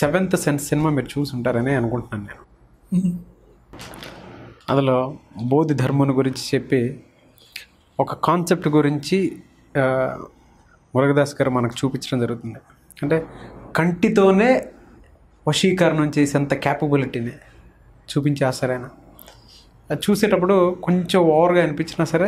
Seventh sense cinema మీరు చూసి ఉంటారని అనుకుంటున్నాను నేను అందులో బోధి ధర్ముని గురించి చెప్పి ఒక కాన్సెప్ట్ గురించి ఆ, మురుగదాస్ గారు మనకు చూపించడం జరుగుతుంది అంటే కంటితోనే వశీకరణం చేసేంత క్యాపబిలిటీని చూపించేస్తారు ఆయన అది చూసేటప్పుడు కొంచెం ఓవర్గా అనిపించినా సరే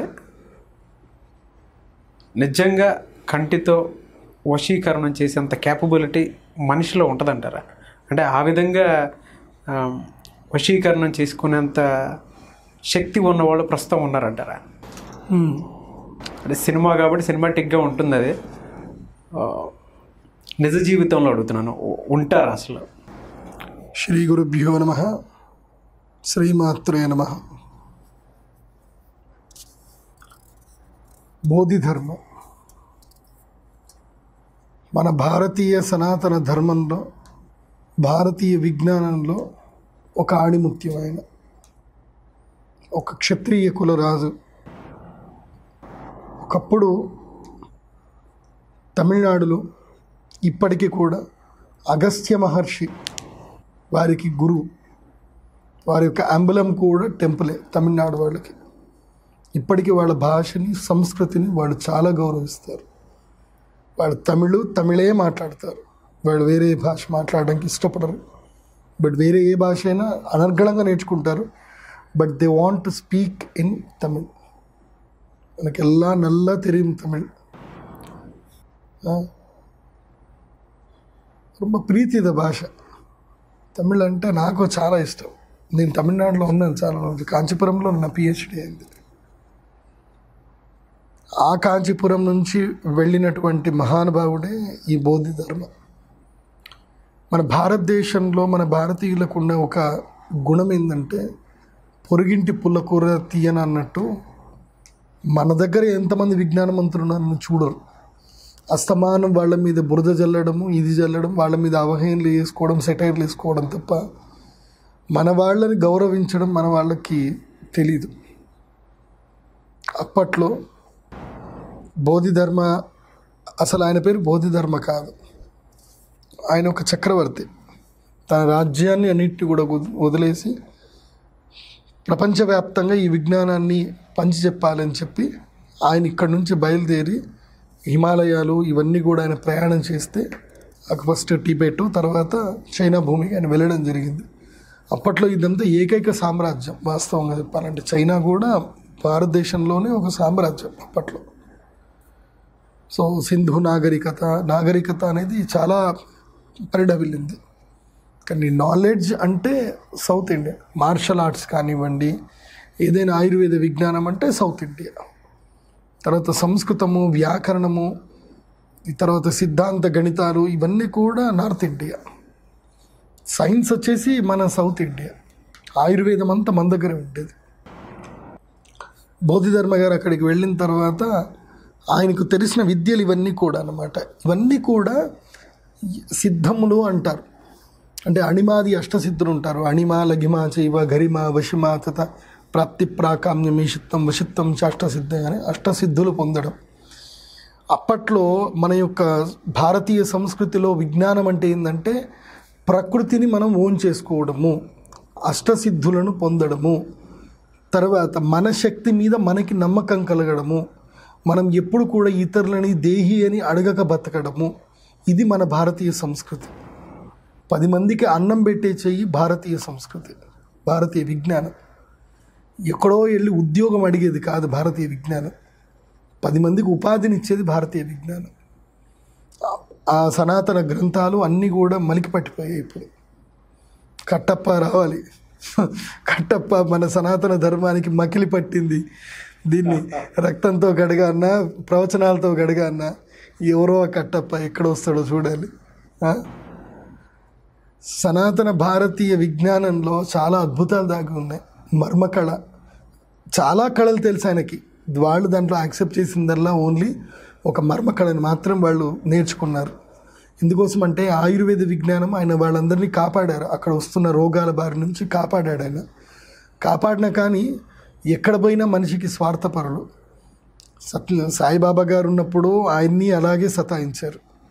నిజంగా కంటితో వశీకరణం చేసేంత క్యాపబిలిటీ మనిషిలో ఉంటుందంటారా అంటే ఆ విధంగా ఆ, వశీకరణం చేసుకునేంత శక్తి ఉన్నవాళ్ళు ప్రస్తుతం ఉన్నారంటారా అంటే సినిమా కాబట్టి సినిమాటిక్గా ఉంటుంది అది ఆ, నిజ జీవితంలో అడుగుతున్నాను ఉ- ఉంటారా అసలు శ్రీ గురుభ్యో నమ శ్రీమాత్రే నమ బోధిధర్మం మన భారతీయ సనాతన ధర్మంలో భారతీయ విజ్ఞానంలో ఒక ఆణిముత్యం ఆయన ఒక క్షత్రియ కులరాజు ఒకప్పుడు తమిళనాడులో ఇప్పటికీ కూడా అగస్త్య మహర్షి వారికి గురువు వారి యొక్క అంబలం కూడా టెంపులే తమిళనాడు వాళ్ళకి ఇప్పటికీ వాళ్ళ భాషని సంస్కృతిని వాళ్ళు చాలా గౌరవిస్తారు వాళ్ళు తమిళు తమిళే మాట్లాడతారు వాళ్ళు వేరే భాష మాట్లాడడానికి ఇష్టపడరు బట్ వేరే ఏ భాష అయినా అనర్గళంగా నేర్చుకుంటారు but they want to speak in Tamil మనకెల్లా నల్లా తెలియం తమిళ్ ఆ, ரொம்ப ప్రీతి ఇద భాష తమిళ్ అంటే నాకు చాలా ఇష్టం నేను తమిళనాడులో ఉన్నాను చాలా రోజులు కాంచీపురంలో నా పిహెచ్డి అయింది ఆ కాంచీపురం నుంచి వెళ్ళినటువంటి మహానుభావుడే ఈ బోధి ధర్మ మన భారతదేశంలో మన భారతీయులకు ఉన్న ఒక గుణం ఏంటంటే పొరుగింటి పుల్లకూర తీయన అన్నట్టు మన దగ్గర ఎంతమంది విజ్ఞానవంతులు ఉన్నారని చూడరు అస్తమానం వాళ్ళ మీద బురద జల్లడము ఇది జల్లడం వాళ్ళ మీద అవహేళనలు వేసుకోవడం సెటైర్లు వేసుకోవడం తప్ప మన వాళ్ళని గౌరవించడం మన వాళ్ళకి తెలీదు అప్పట్లో బోధిధర్మ అసలు ఆయన పేరు బోధిధర్మ కాదు ఆయన ఒక చక్రవర్తి తన రాజ్యాన్ని అన్నిటిని కూడా వద- వదిలేసి ప్రపంచవ్యాప్తంగా ఈ విజ్ఞానాన్ని పంచి చెప్పాలని చెప్పి ఆయన ఇక్కడ నుంచి బయలుదేరి హిమాలయాలు ఇవన్నీ కూడా ఆయన ప్రయాణం చేస్తే అక్కడ ఫస్ట్ టిబెట్ తర్వాత చైనా భూమికి ఆయన వెళ్ళడం జరిగింది అప్పట్లో ఇదంతా ఏకైక సామ్రాజ్యం వాస్తవంగా చెప్పాలంటే చైనా కూడా భారతదేశంలోనే ఒక సామ్రాజ్యం అప్పట్లో సో సింధు నాగరికత నాగరికత అనేది చాలా పరిడవిల్లింది కానీ నాలెడ్జ్ అంటే సౌత్ ఇండియా మార్షల్ ఆర్ట్స్ కానివ్వండి ఏదైనా ఆయుర్వేద విజ్ఞానం అంటే సౌత్ ఇండియా తర్వాత సంస్కృతము వ్యాకరణము ఈ తర్వాత సిద్ధాంత గణితాలు ఇవన్నీ కూడా నార్త్ ఇండియా సైన్స్ వచ్చేసి మన సౌత్ ఇండియా ఆయుర్వేదం అంతా మన దగ్గర ఉండేది బోధిధర్మ గారు అక్కడికి వెళ్ళిన తర్వాత ఆయనకు తెలిసిన విద్యలు ఇవన్నీ కూడా అన్నమాట ఇవన్నీ కూడా సిద్ధములు అంటారు అంటే అణిమాది అష్టసిద్ధులు ఉంటారు అణిమ లఘిమ చైవ గరిమ వశిమ తత ప్రాప్తి ప్రాకామ్యం ఈషిత్తం వశిత్తం చ అష్టసిద్ధి అని అష్టసిద్ధులు పొందడం అప్పట్లో మన యొక్క భారతీయ సంస్కృతిలో విజ్ఞానం అంటే ఏంటంటే ప్రకృతిని మనం ఓన్ చేసుకోవడము అష్టసిద్ధులను పొందడము తర్వాత మన శక్తి మీద మనకి నమ్మకం కలగడము మనం ఎప్పుడు కూడా ఇతరులని దేహి అని అడగక బతకడము ఇది మన భారతీయ సంస్కృతి పది మందికి అన్నం పెట్టే చెయ్యి భారతీయ సంస్కృతి భారతీయ విజ్ఞానం ఎక్కడో వెళ్ళి ఉద్యోగం అడిగేది కాదు భారతీయ విజ్ఞానం పది మందికి ఉపాధిని ఇచ్చేది భారతీయ విజ్ఞానం ఆ- ఆ సనాతన గ్రంథాలు అన్నీ కూడా మలికి పట్టిపోయాయి ఇప్పుడు కట్టప్ప రావాలి కట్టప్ప మన సనాతన ధర్మానికి మకిలి పట్టింది దీన్ని రక్తంతో గడగాన్న ప్రవచనాలతో గడగాన్న ఎవరో ఆ కట్టప్ప ఎక్కడ వస్తాడో చూడాలి ఆ? సనాతన భారతీయ విజ్ఞానంలో చాలా అద్భుతాలు దాగి ఉన్నాయి మర్మకళ చాలా కళలు తెలుసు ఆయనకి వాళ్ళు దాంట్లో యాక్సెప్ట్ చేసిందల్లా ఓన్లీ ఒక మర్మకళని మాత్రం వాళ్ళు నేర్చుకున్నారు ఎందుకోసం అంటే ఆయుర్వేద విజ్ఞానం ఆయన వాళ్ళందరినీ కాపాడారు అక్కడ వస్తున్న రోగాల బారి నుంచి కాపాడాడు ఆయన కాపాడిన కానీ ఎక్కడ పోయినా మనిషికి స్వార్థపరులు సత్య సాయిబాబా గారు ఉన్నప్పుడు ఆయన్ని అలాగే సతాయించారు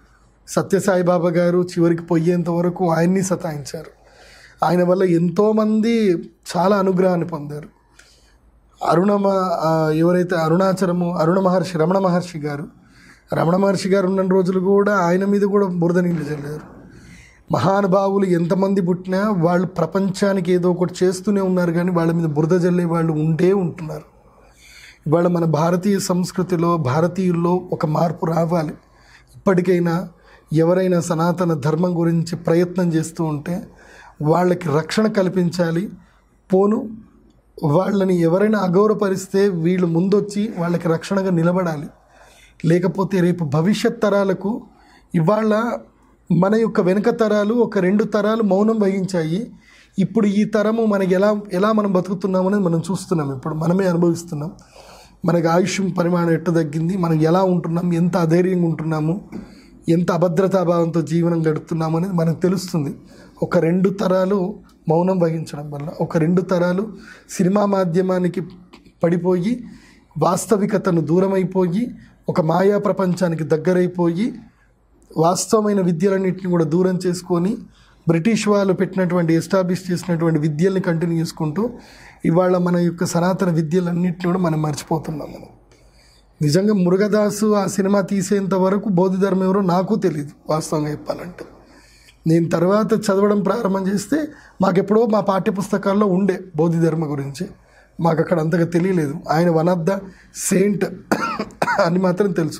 సత్యసాయి బాబా గారు చివరికి పోయేంత వరకు ఆయన్ని సతాయించారు ఆయన వల్ల ఎంతోమంది చాలా అనుగ్రహాన్ని పొందారు అరుణమ ఆ, ఎవరైతే అరుణాచలము అరుణ మహర్షి రమణ మహర్షి గారు రమణ మహర్షి గారు ఉన్న రోజులు కూడా ఆయన మీద కూడా బురద నీళ్ళు చల్లారు మహానుభావులు ఎంతమంది పుట్టినా వాళ్ళు ప్రపంచానికి ఏదో ఒకటి చేస్తూనే ఉన్నారు కానీ వాళ్ళ మీద బురద జల్లే వాళ్ళు ఉంటే ఉంటున్నారు ఇవాళ మన భారతీయ సంస్కృతిలో భారతీయుల్లో ఒక మార్పు రావాలి ఇప్పటికైనా ఎవరైనా సనాతన ధర్మం గురించి ప్రయత్నం చేస్తూ ఉంటే వాళ్ళకి రక్షణ కల్పించాలి పోను వాళ్ళని ఎవరైనా అగౌరవపరిస్తే వీళ్ళు ముందొచ్చి వాళ్ళకి రక్షణగా నిలబడాలి లేకపోతే రేపు భవిష్యత్ తరాలకు ఇవాళ మన యొక్క వెనుక తరాలు ఒక రెండు తరాలు మౌనం వహించాయి ఇప్పుడు ఈ తరము మనకి ఎలా ఎలా మనం బతుకుతున్నాం అనేది మనం చూస్తున్నాం ఇప్పుడు మనమే అనుభవిస్తున్నాం మనకి ఆయుష్ పరిమాణం ఎట్ట తగ్గింది మనం ఎలా ఉంటున్నాం ఎంత అధైర్యంగా ఉంటున్నాము ఎంత అభద్రతాభావంతో జీవనం గడుపుతున్నాము అనేది మనకు తెలుస్తుంది ఒక రెండు తరాలు మౌనం వహించడం వల్ల ఒక రెండు తరాలు సినిమా మాధ్యమానికి పడిపోయి వాస్తవికతను దూరమైపోయి ఒక మాయా ప్రపంచానికి దగ్గరైపోయి వాస్తవమైన విద్యలన్నింటిని కూడా దూరం చేసుకొని బ్రిటిష్ వాళ్ళు పెట్టినటువంటి ఎస్టాబ్లిష్ చేసినటువంటి విద్యల్ని కంటిన్యూ చేసుకుంటూ ఇవాళ మన యొక్క సనాతన విద్యలన్నింటినీ కూడా మనం మర్చిపోతున్నాం మనం నిజంగా మురుగదాసు ఆ సినిమా తీసేంత వరకు బౌద్ధధర్మం ఎవరో నాకు తెలియదు వాస్తవంగా చెప్పాలంటే నేను తర్వాత చదవడం ప్రారంభం చేస్తే మాకెప్పుడో మా పాఠ్యపుస్తకాల్లో ఉండే బౌద్ధధర్మ గురించి మాకు అక్కడ అంతగా తెలియలేదు ఆయన వన్ ఆఫ్ ద సెయింట్ అని మాత్రం తెలుసు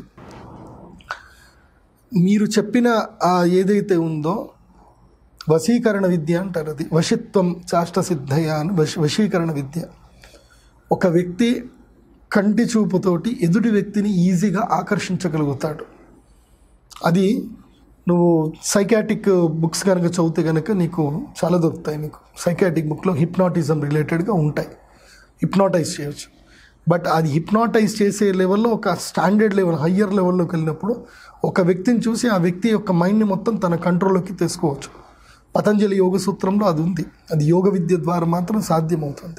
మీరు చెప్పిన ఆ ఏదైతే ఉందో వశీకరణ విద్య అంటారు అది వశిత్వం చాష్ట సిద్ధయ అని వశ వశీకరణ విద్య ఒక వ్యక్తి కంటి చూపుతోటి ఎదుటి వ్యక్తిని ఈజీగా ఆకర్షించగలుగుతాడు అది నువ్వు సైకాటిక్ బుక్స్ కనుక చదివితే కనుక నీకు చాలా దొరుకుతాయి నీకు సైకాటిక్ బుక్లో హిప్నాటిజం రిలేటెడ్గా ఉంటాయి హిప్నాటైజ్ చేయొచ్చు బట్ అది హిప్నాటైజ్ చేసే లెవెల్లో ఒక స్టాండర్డ్ లెవెల్ హయ్యర్ లెవెల్లోకి వెళ్ళినప్పుడు ఒక వ్యక్తిని చూసి ఆ వ్యక్తి యొక్క మైండ్ని మొత్తం తన కంట్రోల్లోకి తెచ్చుకోవచ్చు పతంజలి యోగ సూత్రంలో అది ఉంది అది యోగ విద్య ద్వారా మాత్రం సాధ్యమవుతుంది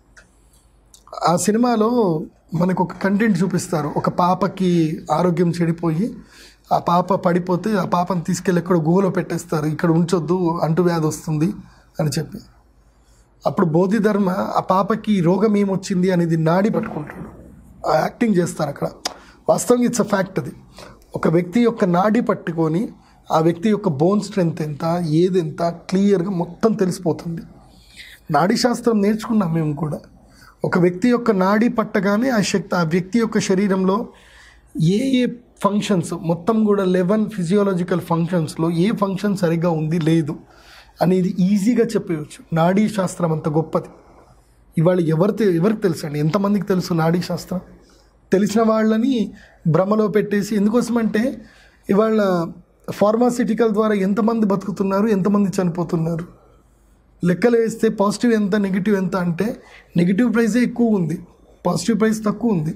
ఆ సినిమాలో మనకు ఒక కంటెంట్ చూపిస్తారు ఒక పాపకి ఆరోగ్యం చెడిపోయి ఆ పాప పడిపోతే ఆ పాపను తీసుకెళ్ళి ఎక్కడ గుహలో పెట్టేస్తారు ఇక్కడ ఉంచొద్దు అంటువ్యాధి వస్తుంది అని చెప్పి అప్పుడు బోధిధర్మ ఆ పాపకి రోగం ఏమొచ్చింది అనేది నాడి పట్టుకుంటాడు ఆ యాక్టింగ్ చేస్తారు అక్కడ వాస్తవంగా ఇట్స్ అ ఫ్యాక్ట్ అది ఒక వ్యక్తి యొక్క నాడి పట్టుకొని ఆ వ్యక్తి యొక్క బోన్ స్ట్రెంగ్త్ ఎంత ఏది ఎంత క్లియర్గా మొత్తం తెలిసిపోతుంది నాడీ శాస్త్రం నేర్చుకున్నాం మేము కూడా ఒక వ్యక్తి యొక్క నాడీ పట్టగానే ఆ శక్తి ఆ వ్యక్తి యొక్క శరీరంలో ఏ ఏ ఫంక్షన్స్ మొత్తం కూడా లెవెన్ ఫిజియోలాజికల్ ఫంక్షన్స్లో ఏ ఫంక్షన్ సరిగ్గా ఉంది లేదు అనేది ఈజీగా చెప్పవచ్చు నాడీ శాస్త్రం అంత గొప్పది ఇవాళ ఎవరు తె- ఎవరికి తెలుసు అండి ఎంతమందికి తెలుసు నాడీ శాస్త్రం తెలిసిన వాళ్ళని భ్రమలో పెట్టేసి ఎందుకోసమంటే ఇవాళ ఫార్మాసిటికల్ ద్వారా ఎంతమంది బతుకుతున్నారు ఎంతమంది చనిపోతున్నారు లెక్కలు వేస్తే పాజిటివ్ ఎంత నెగిటివ్ ఎంత అంటే నెగిటివ్ ప్రైజే ఎక్కువ ఉంది పాజిటివ్ ప్రైస్ తక్కువ ఉంది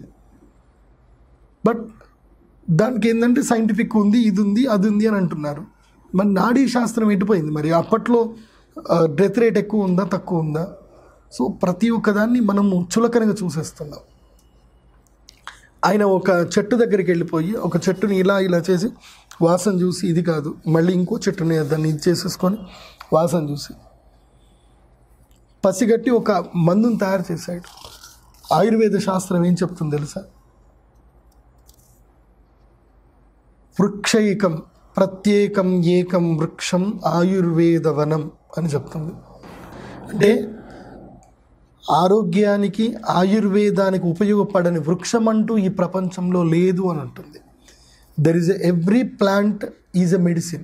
బట్ దానికి ఏంటంటే సైంటిఫిక్ ఉంది ఇది ఉంది అది ఉంది అని అంటున్నారు మరి నాడీ శాస్త్రం ఎటుపోయింది మరి అప్పట్లో డెత్ రేట్ ఎక్కువ ఉందా తక్కువ ఉందా సో ప్రతి ఒక్కదాన్ని మనము చులకనగా చూసేస్తున్నాం ఆయన ఒక చెట్టు దగ్గరికి వెళ్ళిపోయి ఒక చెట్టుని ఇలా ఇలా చేసి వాసన చూసి ఇది కాదు మళ్ళీ ఇంకో చెట్టుని దాన్ని ఇది చేసేసుకొని వాసన చూసి పసిగట్టి ఒక మందుని తయారు చేశాడు ఆయుర్వేద శాస్త్రం ఏం చెప్తుంది తెలుసా వృక్షైకం ప్రత్యేకం ఏకం వృక్షం ఆయుర్వేద వనం అని చెప్తుంది అంటే ఆరోగ్యానికి ఆయుర్వేదానికి ఉపయోగపడని వృక్షం అంటూ ఈ ప్రపంచంలో లేదు అని అంటుంది there is every plant is a medicine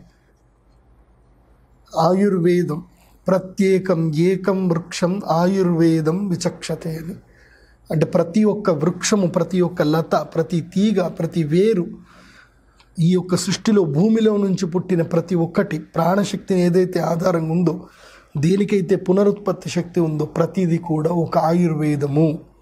ఆయుర్వేదం ప్రత్యేకం ఏకం వృక్షం ఆయుర్వేదం విచక్షతే అని అంటే ప్రతి ఒక్క వృక్షము ప్రతి ఒక్క లత ప్రతి తీగ ప్రతి వేరు ఈ యొక్క సృష్టిలో భూమిలో నుంచి పుట్టిన ప్రతి ఒక్కటి ప్రాణశక్తిని ఏదైతే ఆధారంగా ఉందో దేనికైతే పునరుత్పత్తి శక్తి ఉందో ప్రతిదీ కూడా ఒక ఆయుర్వేదము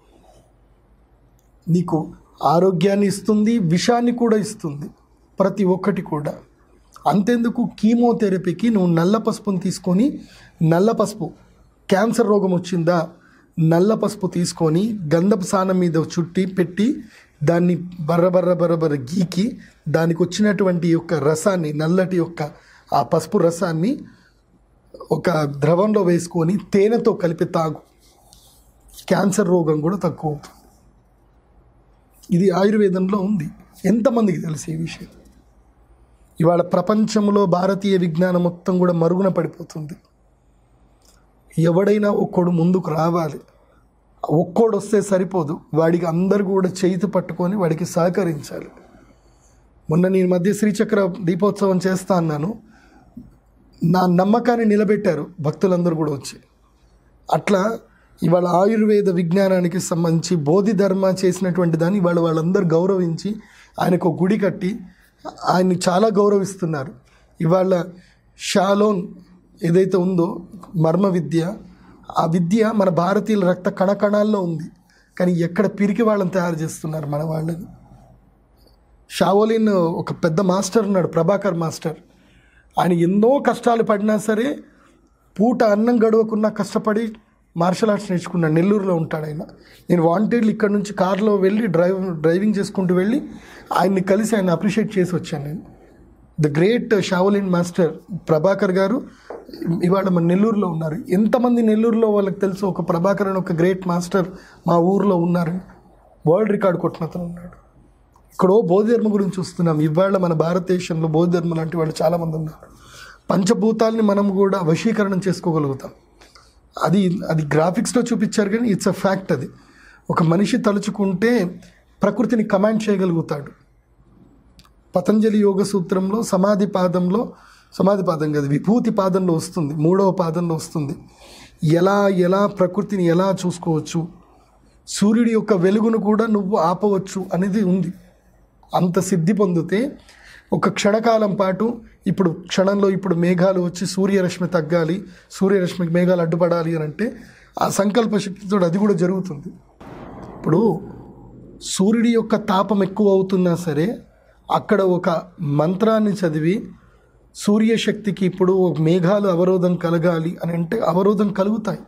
నీకు ఆరోగ్యాన్ని ఇస్తుంది విషాన్ని కూడా ఇస్తుంది ప్రతి ఒక్కటి కూడా అంతెందుకు కీమోథెరపీకి నువ్వు నల్ల పసుపుని తీసుకొని నల్ల పసుపు క్యాన్సర్ రోగం వచ్చిందా నల్ల పసుపు తీసుకొని గంధపు సానం మీద చుట్టి పెట్టి దాన్ని బర్ర బర్ర బర్ర బర్ర గీకి దానికి వచ్చినటువంటి యొక్క రసాన్ని నల్లటి యొక్క ఆ పసుపు రసాన్ని ఒక ద్రవంలో వేసుకొని తేనెతో కలిపి తాగు క్యాన్సర్ రోగం కూడా తక్కువ అవుతుంది ఇది ఆయుర్వేదంలో ఉంది ఎంతమందికి తెలుసు ఈ విషయం ఇవాళ ప్రపంచంలో భారతీయ విజ్ఞానం మొత్తం కూడా మరుగున పడిపోతుంది ఎవడైనా ఒక్కడు ముందుకు రావాలి ఒక్కోడు వస్తే సరిపోదు వాడికి అందరు కూడా చేతి పట్టుకొని వాడికి సహకరించాలి మొన్న నేను మధ్య శ్రీచక్ర దీపోత్సవం చేస్తా అన్నాను నా నమ్మకాన్ని నిలబెట్టారు భక్తులందరూ కూడా వచ్చి అట్లా ఇవాళ ఆయుర్వేద విజ్ఞానానికి సంబంధించి బోధి ధర్మ చేసినటువంటి దాన్ని ఇవాళ వాళ్ళందరూ గౌరవించి ఆయనకు ఒక గుడి కట్టి ఆయన్ని చాలా గౌరవిస్తున్నారు ఇవాళ షాలోన్ ఏదైతే ఉందో మర్మ విద్య ఆ విద్య మన భారతీయుల రక్త కణకణాల్లో ఉంది కానీ ఎక్కడ పిరికి వాళ్ళని తయారు చేస్తున్నారు మన వాళ్ళని షావోలిన్ ఒక పెద్ద మాస్టర్ ఉన్నాడు ప్రభాకర్ మాస్టర్ ఆయన ఎన్నో కష్టాలు పడినా సరే పూట అన్నం గడవకున్నా కష్టపడి మార్షల్ ఆర్ట్స్ నేర్చుకున్నాడు నెల్లూరులో ఉంటాడు ఆయన నేను వాంటెడ్లీ ఇక్కడ నుంచి కార్లో వెళ్ళి డ్రైవ్ డ్రైవింగ్ చేసుకుంటూ వెళ్ళి ఆయన్ని కలిసి ఆయన అప్రిషియేట్ చేసి వచ్చాను నేను the great Shaolin master Prabhakar గారు ఇవాళ మన నెల్లూరులో ఉన్నారు ఎంతమంది నెల్లూరులో వాళ్ళకి తెలుసు ఒక ప్రభాకర్ అని ఒక గ్రేట్ మాస్టర్ మా ఊర్లో ఉన్నారని వరల్డ్ రికార్డ్ కొట్టినతను ఉన్నాడు ఇక్కడో బౌద్ధధర్మ గురించి చూస్తున్నాం ఇవాళ మన భారతదేశంలో బౌద్ధధర్మ లాంటి వాళ్ళు చాలామంది ఉన్నారు పంచభూతాల్ని మనం కూడా వశీకరణం చేసుకోగలుగుతాం అది అది గ్రాఫిక్స్లో చూపించారు కానీ ఇట్స్ అ ఫ్యాక్ట్ అది ఒక మనిషి తలుచుకుంటే ప్రకృతిని కమాండ్ చేయగలుగుతాడు పతంజలి యోగ సూత్రంలో సమాధి పాదంలో సమాధి పాదం కాదు విభూతి పాదంలో వస్తుంది మూడవ పాదంలో వస్తుంది ఎలా ఎలా ప్రకృతిని ఎలా చూసుకోవచ్చు సూర్యుడి యొక్క వెలుగును కూడా నువ్వు ఆపవచ్చు అనేది ఉంది అంత సిద్ధి పొందితే ఒక క్షణకాలం పాటు ఇప్పుడు క్షణంలో ఇప్పుడు మేఘాలు వచ్చి సూర్యరశ్మి తగ్గాలి సూర్యరశ్మికి మేఘాలు అడ్డుపడాలి అని అంటే ఆ సంకల్ప శక్తితో అది కూడా జరుగుతుంది ఇప్పుడు సూర్యుడి యొక్క తాపం ఎక్కువ అవుతున్నా సరే అక్కడ ఒక మంత్రాన్ని చదివి సూర్యశక్తికి ఇప్పుడు మేఘాలు అవరోధం కలగాలి అని అంటే అవరోధం కలుగుతాయి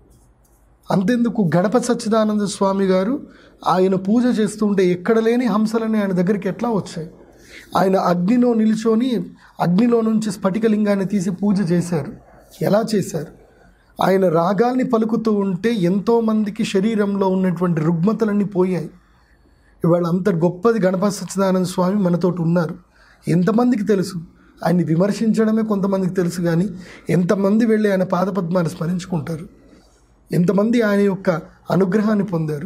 అంతెందుకు గణప సచ్చిదానంద స్వామి గారు ఆయన పూజ చేస్తుంటే ఎక్కడ లేని హంసలని ఆయన దగ్గరికి ఎట్లా వచ్చాయి ఆయన అగ్నిలో నిల్చొని అగ్నిలో నుంచి స్ఫటికలింగాన్ని తీసి పూజ చేశారు ఎలా చేశారు ఆయన రాగాల్ని పలుకుతూ ఉంటే ఎంతోమందికి శరీరంలో ఉన్నటువంటి రుగ్మతలన్నీ పోయాయి ఇవాళ అంత గొప్పది గణపతి సచ్చిదానంద స్వామి మనతోటి ఉన్నారు ఎంతమందికి తెలుసు ఆయన్ని విమర్శించడమే కొంతమందికి తెలుసు కానీ ఎంతమంది వెళ్ళి ఆయన పాదపద్మాన్ని స్మరించుకుంటారు ఎంతమంది ఆయన యొక్క అనుగ్రహాన్ని పొందారు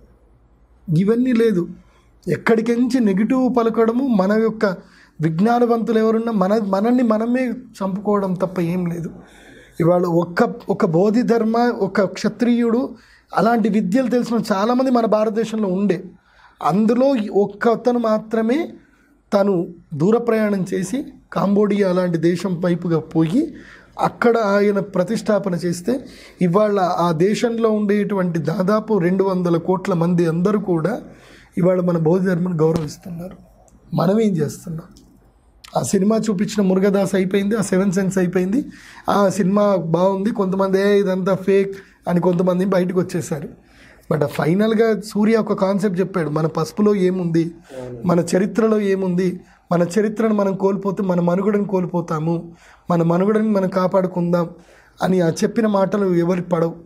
ఇవన్నీ లేదు ఎక్కడికించి నెగిటివ్ పలకడము మన యొక్క విజ్ఞానవంతులు ఎవరున్నా మన మనల్ని మనమే చంపుకోవడం తప్ప ఏం లేదు ఇవాళ ఒక్క ఒక బోధి ధర్మ ఒక క్షత్రియుడు అలాంటి విద్యలు తెలిసిన చాలామంది మన భారతదేశంలో ఉండే అందులో ఒక్క అతను మాత్రమే తను దూర ప్రయాణం చేసి కాంబోడియా అలాంటి దేశం వైపుగా పోయి అక్కడ ఆయన ప్రతిష్టాపన చేస్తే ఇవాళ ఆ దేశంలో ఉండేటువంటి దాదాపు రెండు వందల కోట్ల మంది అందరూ కూడా ఇవాళ మన బౌద్ధ ధర్మాన్ని గౌరవిస్తున్నారు మనం ఏం చేస్తున్నాం ఆ సినిమా చూపించిన మురుగదాస్ అయిపోయింది ఆ సెవెన్ సెన్స్ అయిపోయింది ఆ సినిమా బాగుంది కొంతమంది "ఏ, ఇదంతా ఫేక్ అని కొంతమంది బయటకు వచ్చేసారు బట్ ఫైనల్గా సూర్య ఒక కాన్సెప్ట్ చెప్పాడు మన పసుపులో ఏముంది మన చరిత్రలో ఏముంది మన చరిత్రను మనం కోల్పోతే మన మనుగడని కోల్పోతాము మన మనుగడని మనం కాపాడుకుందాం అని ఆ చెప్పిన మాటలు ఎవరికి పడవు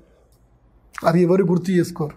అవి ఎవరు గుర్తు చేసుకోరు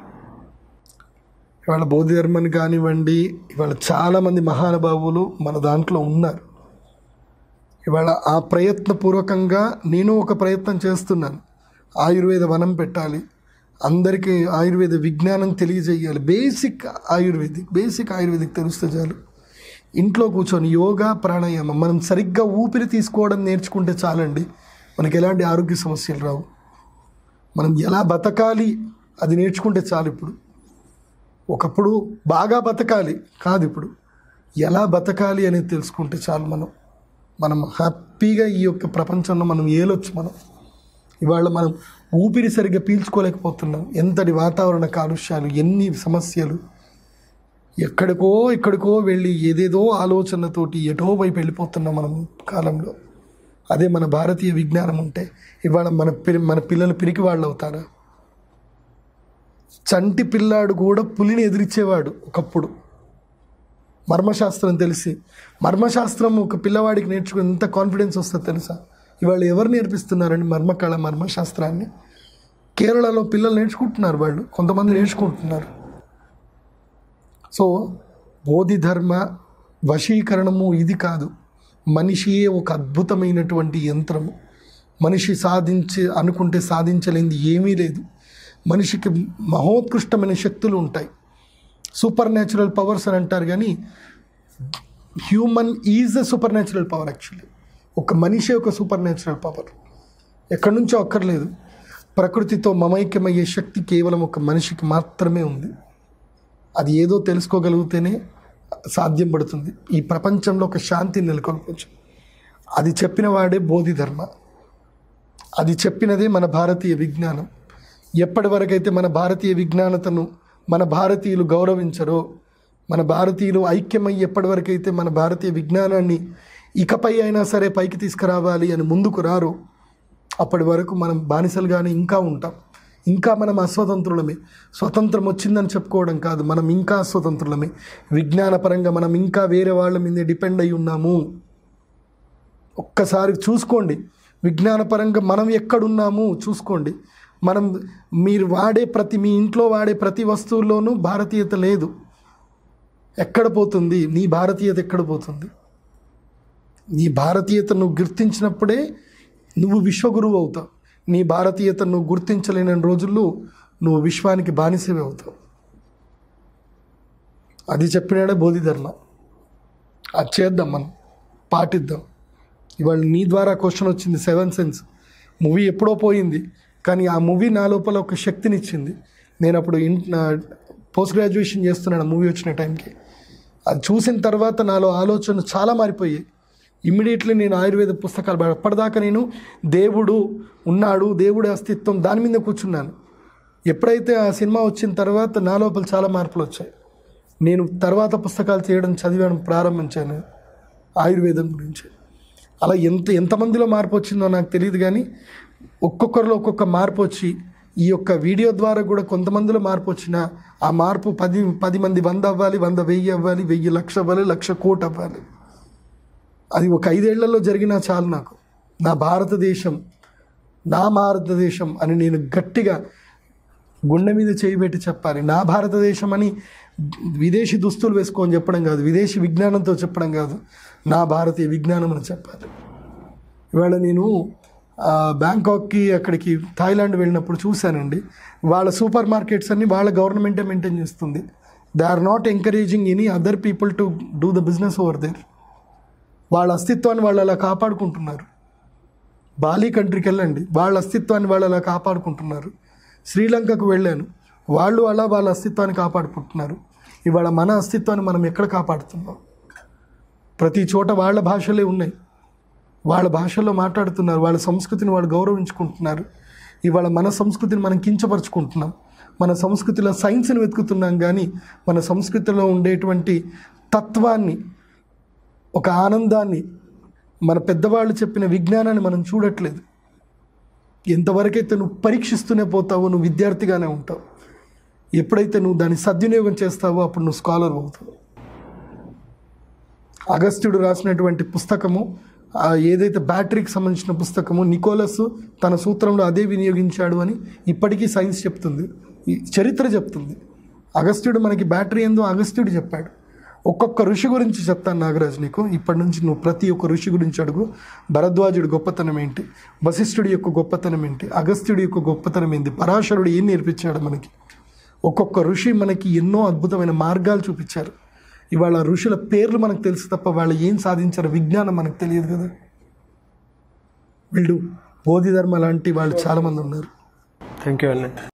ఇవాళ బౌద్ధ ధర్మాన్ని కానివ్వండి ఇవాళ చాలామంది మహానుభావులు మన దాంట్లో ఉన్నారు ఇవాళ ఆ ప్రయత్నపూర్వకంగా నేను ఒక ప్రయత్నం చేస్తున్నాను ఆయుర్వేద వనం పెట్టాలి అందరికీ ఆయుర్వేద విజ్ఞానం తెలియజేయాలి బేసిక్ ఆయుర్వేదిక్ బేసిక్ ఆయుర్వేదిక్ తెలిస్తే చాలు ఇంట్లో కూర్చొని యోగా ప్రాణాయామం మనం సరిగ్గా ఊపిరి తీసుకోవడం నేర్చుకుంటే చాలండి మనకి ఎలాంటి ఆరోగ్య సమస్యలు రావు మనం ఎలా బతకాలి అది నేర్చుకుంటే చాలు ఇప్పుడు ఒకప్పుడు బాగా బతకాలి కాదు ఇప్పుడు ఎలా బతకాలి అనేది తెలుసుకుంటే చాలు మనం మనం హ్యాపీగా ఈ యొక్క ప్రపంచంలో మనం ఏలొచ్చు మనం ఇవాళ మనం ఊపిరి సరిగ్గా పీల్చుకోలేకపోతున్నాం ఎంతటి వాతావరణ కాలుష్యాలు ఎన్ని సమస్యలు ఎక్కడికో ఎక్కడికో వెళ్ళి ఏదేదో ఆలోచనతోటి ఎటో వైపు వెళ్ళిపోతున్నాం మనం కాలంలో అదే మన భారతీయ విజ్ఞానం ఉంటే ఇవాళ మన పిరి మన పిల్లలు పిరికి వాళ్ళు అవుతారా చంటి పిల్లాడు కూడా పులిని ఎదిరించేవాడు ఒకప్పుడు మర్మశాస్త్రం తెలిసి మర్మశాస్త్రం ఒక పిల్లవాడికి నేర్చుకుని ఎంత కాన్ఫిడెన్స్ వస్తుందో తెలుసా ఇవాళ ఎవరు నేర్పిస్తున్నారండి మర్మకళ మర్మశాస్త్రాన్ని కేరళలో పిల్లలు నేర్చుకుంటున్నారు వాళ్ళు కొంతమంది నేర్చుకుంటున్నారు సో బోధిధర్మ వశీకరణము ఇది కాదు మనిషియే ఒక అద్భుతమైనటువంటి యంత్రము మనిషి సాధించి అనుకుంటే సాధించలేనిది ఏమీ లేదు మనిషికి మహోత్కృష్టమైన శక్తులు ఉంటాయి సూపర్ న్యాచురల్ పవర్స్ అని అంటారు కానీ human is the supernatural power actually ఒక మనిషి ఒక సూపర్ న్యాచురల్ పవర్ ఎక్కడి నుంచో అక్కర్లేదు ప్రకృతితో మమైక్యమయ్యే శక్తి కేవలం ఒక మనిషికి మాత్రమే ఉంది అది ఏదో తెలుసుకోగలిగితేనే సాధ్యం పడుతుంది ఈ ప్రపంచంలో ఒక శాంతిని నెలకొల్పచ్చు అది చెప్పిన వాడే బోధిధర్మ అది చెప్పినదే మన భారతీయ విజ్ఞానం ఎప్పటి వరకైతే మన భారతీయ విజ్ఞానతను మన భారతీయులు గౌరవించరో మన భారతీయులు ఐక్యమై ఎప్పటి వరకైతే మన భారతీయ విజ్ఞానాన్ని ఇకపై అయినా సరే పైకి తీసుకురావాలి అని ముందుకు రారో అప్పటి వరకు మనం బానిసలుగానే ఇంకా ఉంటాం ఇంకా మనం అస్వతంత్రులమే స్వతంత్రం వచ్చిందని చెప్పుకోవడం కాదు మనం ఇంకా అస్వతంత్రులమే విజ్ఞానపరంగా మనం ఇంకా వేరే వాళ్ళ మీద డిపెండ్ అయి ఉన్నాము ఒక్కసారి చూసుకోండి విజ్ఞానపరంగా మనం ఎక్కడున్నాము చూసుకోండి మనం మీరు వాడే ప్రతి మీ ఇంట్లో వాడే ప్రతి వస్తువుల్లోనూ భారతీయత లేదు ఎక్కడ పోతుంది నీ భారతీయత ఎక్కడ పోతుంది నీ భారతీయత నువ్వు గుర్తించినప్పుడే నువ్వు విశ్వగురువు అవుతావు నీ భారతీయత నువ్వు గుర్తించలేని రోజుల్లో నువ్వు విశ్వానికి బానిసవే అవుతావు అది చెప్పినాడే బోధిధర్మ అది చేద్దాం మనం పాటిద్దాం ఇవాళ నీ ద్వారా క్వశ్చన్ వచ్చింది సెవెన్ సెన్స్ మూవీ ఎప్పుడో పోయింది కానీ ఆ మూవీ నా లోపల ఒక శక్తినిచ్చింది నేను అప్పుడు ఇన్ పోస్ట్ గ్రాడ్యుయేషన్ చేస్తున్నాను మూవీ వచ్చిన టైంకి అది చూసిన తర్వాత నాలో ఆలోచనలు చాలా మారిపోయాయి ఇమ్మీడియట్లీ నేను ఆయుర్వేద పుస్తకాలు ప- అప్పటిదాకా నేను దేవుడు ఉన్నాడు దేవుడి అస్తిత్వం దాని మీద కూర్చున్నాను ఎప్పుడైతే ఆ సినిమా వచ్చిన తర్వాత నా లోపల చాలా మార్పులు వచ్చాయి నేను తర్వాత పుస్తకాలు చేయడం చదివడం ప్రారంభించాను ఆయుర్వేదం గురించి అలా ఎంత ఎంతమందిలో మార్పు వచ్చిందో నాకు తెలియదు కానీ ఒక్కొక్కరిలో ఒక్కొక్క మార్పు వచ్చి ఈ యొక్క వీడియో ద్వారా కూడా కొంతమందిలో మార్పు వచ్చినా ఆ మార్పు పది పది మంది వంద అవ్వాలి వంద వెయ్యి అవ్వాలి వెయ్యి లక్ష అవ్వాలి లక్ష కోటి అవ్వాలి అది ఒక ఐదేళ్లలో జరిగినా చాలు నాకు నా భారతదేశం నా భారతదేశం అని నేను గట్టిగా గుండె మీద చేయి పెట్టి చెప్పాలి నా భారతదేశం అని విదేశీ దుస్తులు వేసుకొని చెప్పడం కాదు విదేశీ విజ్ఞానంతో చెప్పడం కాదు నా భారతీయ విజ్ఞానం అని చెప్పాలి ఇవాళ నేను ఆ, బ్యాంకాక్కి అక్కడికి థాయిలాండ్ వెళ్ళినప్పుడు చూశానండి వాళ్ళ సూపర్ మార్కెట్స్ అన్ని వాళ్ళ గవర్నమెంటే మెయింటైన్ చేస్తుంది they are not encouraging any other people to do the business over there వాళ్ళ అస్తిత్వాన్ని వాళ్ళు అలా కాపాడుకుంటున్నారు బాలీ కంట్రీకి వెళ్ళండి వాళ్ళ అస్తిత్వాన్ని వాళ్ళు అలా కాపాడుకుంటున్నారు శ్రీలంకకు వెళ్ళాను వాళ్ళు అలా వాళ్ళ అస్తిత్వాన్ని కాపాడుకుంటున్నారు ఇవాళ మన అస్తిత్వాన్ని మనం ఎక్కడ కాపాడుతున్నాం ప్రతి చోట వాళ్ళ భాషలే ఉన్నాయి వాళ్ళ భాషల్లో మాట్లాడుతున్నారు వాళ్ళ సంస్కృతిని వాళ్ళు గౌరవించుకుంటున్నారు ఇవాళ మన సంస్కృతిని మనం కించపరుచుకుంటున్నాం మన సంస్కృతిలో సైన్స్ని వెతుకుతున్నాం కానీ మన సంస్కృతిలో ఉండేటువంటి తత్వాన్ని ఒక ఆనందాన్ని మన పెద్దవాళ్ళు చెప్పిన విజ్ఞానాన్ని మనం చూడట్లేదు ఎంతవరకైతే నువ్వు పరీక్షిస్తూనే పోతావో నువ్వు విద్యార్థిగానే ఉంటావు ఎప్పుడైతే నువ్వు దాన్ని సద్వినియోగం చేస్తావో అప్పుడు నువ్వు స్కాలర్ అవుతావు అగస్త్యుడు రాసినటువంటి పుస్తకము ఆ ఏదైతే బ్యాటరీకి సంబంధించిన పుస్తకము నికోలస్ తన సూత్రంలో అదే వినియోగించాడు అని ఇప్పటికీ సైన్స్ చెప్తుంది ఈ చరిత్ర చెప్తుంది అగస్త్యుడు మనకి బ్యాటరీ ఏందో అగస్త్యుడు చెప్పాడు ఒక్కొక్క ఋషి గురించి చెప్తాను నాగరాజు నీకు ఇప్పటి నుంచి నువ్వు ప్రతి ఒక్క ఋషి గురించి అడుగు భరద్వాజుడి గొప్పతనం ఏంటి వశిష్ఠుడి యొక్క గొప్పతనం ఏంటి అగస్త్యుడి యొక్క గొప్పతనం ఏంటి పరాశరుడు ఏం నేర్పించాడు మనకి ఒక్కొక్క ఋషి మనకి ఎన్నో అద్భుతమైన మార్గాలు చూపించారు ఇవాళ ఋషుల పేర్లు మనకు తెలుసు తప్ప వాళ్ళు ఏం సాధించారో విజ్ఞానం మనకు తెలియదు కదా వీళ్ళు బోధిధర్మ లాంటి వాళ్ళు చాలామంది ఉన్నారు థ్యాంక్ యూ అండి